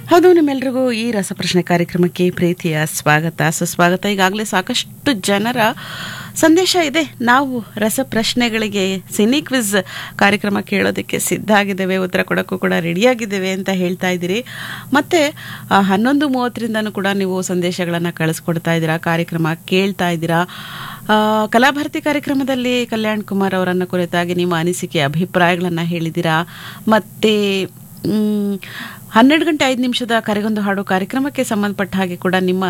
ಹೌದು ನಿಮ್ಮೆಲ್ರಿಗೂ ಈ ರಸಪ್ರಶ್ನೆ ಕಾರ್ಯಕ್ರಮಕ್ಕೆ ಪ್ರೀತಿಯ ಸ್ವಾಗತ ಸುಸ್ವಾಗತ ಈಗಾಗಲೇ ಸಾಕಷ್ಟು ಜನರ ಸಂದೇಶ ಇದೆ ನಾವು ರಸಪ್ರಶ್ನೆಗಳಿಗೆ ಸಿನಿ ಕ್ವಿಜ್ ಕಾರ್ಯಕ್ರಮ ಕೇಳೋದಕ್ಕೆ ಸಿದ್ಧ ಆಗಿದ್ದೇವೆ ಉತ್ತರ ಕೊಡೋಕ್ಕೂ ಕೂಡ ರೆಡಿಯಾಗಿದ್ದೇವೆ ಅಂತ ಹೇಳ್ತಾ ಇದ್ದೀರಿ ಮತ್ತೆ ಆ, ಹನ್ನೊಂದು ಮೂವತ್ತರಿಂದನೂ ಕೂಡ ನೀವು ಸಂದೇಶಗಳನ್ನು ಕಳಿಸ್ಕೊಡ್ತಾ ಇದ್ದೀರಾ ಕಾರ್ಯಕ್ರಮ ಕೇಳ್ತಾ ಇದ್ದೀರಾ ಆ, ಕಲಾಭಾರತಿ ಕಾರ್ಯಕ್ರಮದಲ್ಲಿ ಕಲ್ಯಾಣ್ ಕುಮಾರ್ ಅವರನ್ನು ಕುರಿತಾಗಿ ನಿಮ್ಮ ಅನಿಸಿಕೆ ಅಭಿಪ್ರಾಯಗಳನ್ನು ಹೇಳಿದ್ದೀರಾ ಮತ್ತೆ ಮ್, ಹನ್ನೆರಡು ಗಂಟೆ ಐದು ನಿಮಿಷದ ಕರೆಗೊಂದು ಹಾಡು ಕಾರ್ಯಕ್ರಮಕ್ಕೆ ಸಂಬಂಧಪಟ್ಟ ಹಾಗೆ ಕೂಡ ನಿಮ್ಮ